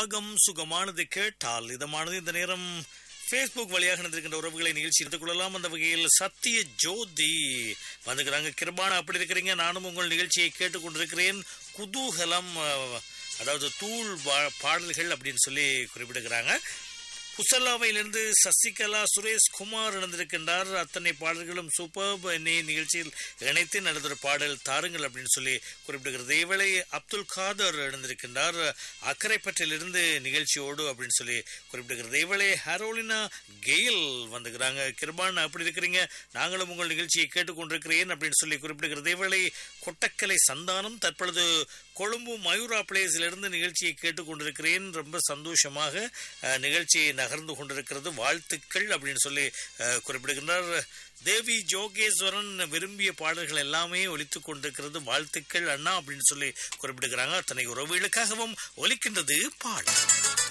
ராகம் சுகமானது கேட்டால் இதமானது இந்த நேரம் ஃபேஸ்புக் வழியாக நடந்திருக்கின்ற உறவுகளை நிகழ்ச்சி எடுத்துக் கொள்ளலாம் அந்த வகையில் சத்திய ஜோதி வந்துக்கிறாங்க கிருபானா அப்படி இருக்கிறீங்க நானும் உங்கள் நிகழ்ச்சியை கேட்டுக்கொண்டிருக்கிறேன் குதூகலம் அஹ், அதாவது தூள் பா- பாடல்கள் அப்படின்னு சொல்லி குறிப்பிடுகிறாங்க புசல்லாவையிலிருந்து சசிகலா சுரேஷ் குமார் இணைந்திருக்கின்றார் அத்தனை பாடல்களும் சூப்பர் என்னை நிகழ்ச்சியில் இணைத்து நடந்த பாடல் தாருங்கள் அப்படின்னு சொல்லி குறிப்பிடுகிறது இவளை அப்துல் காதர் இணைந்திருக்கின்றார் அக்கரைப்பற்றிலிருந்து நிகழ்ச்சியோடு அப்படின்னு சொல்லி குறிப்பிடுகிறது இவளை ஹரோலினா கெயில் வந்துக்கிறாங்க கிருபான் அப்படி இருக்கிறீங்க நாங்களும் உங்கள் நிகழ்ச்சியை கேட்டுக்கொண்டிருக்கிறேன் அப்படின்னு சொல்லி குறிப்பிடுகிறது இவளை கொட்டக்கலை சந்தானம் தற்பொழுது கொழும்பு மயூரா பிளேஸிலிருந்து நிகழ்ச்சியை கேட்டுக்கொண்டிருக்கிறேன் ரொம்ப சந்தோஷமாக அஹ், நிகழ்ச்சி நகர்ந்து கொண்டிருக்கிறது வாழ்த்துக்கள் அப்படின்னு சொல்லி அஹ், குறிப்பிடுகின்றார் தேவி ஜோகேஸ்வரன் விரும்பிய பாடல்கள் எல்லாமே ஒலித்துக் கொண்டிருக்கிறது வாழ்த்துக்கள் அண்ணா அப்படின்னு சொல்லி குறிப்பிடுகிறாங்க அத்தனை உறவுகளுக்காகவும் ஒலிக்கின்றது பாடல்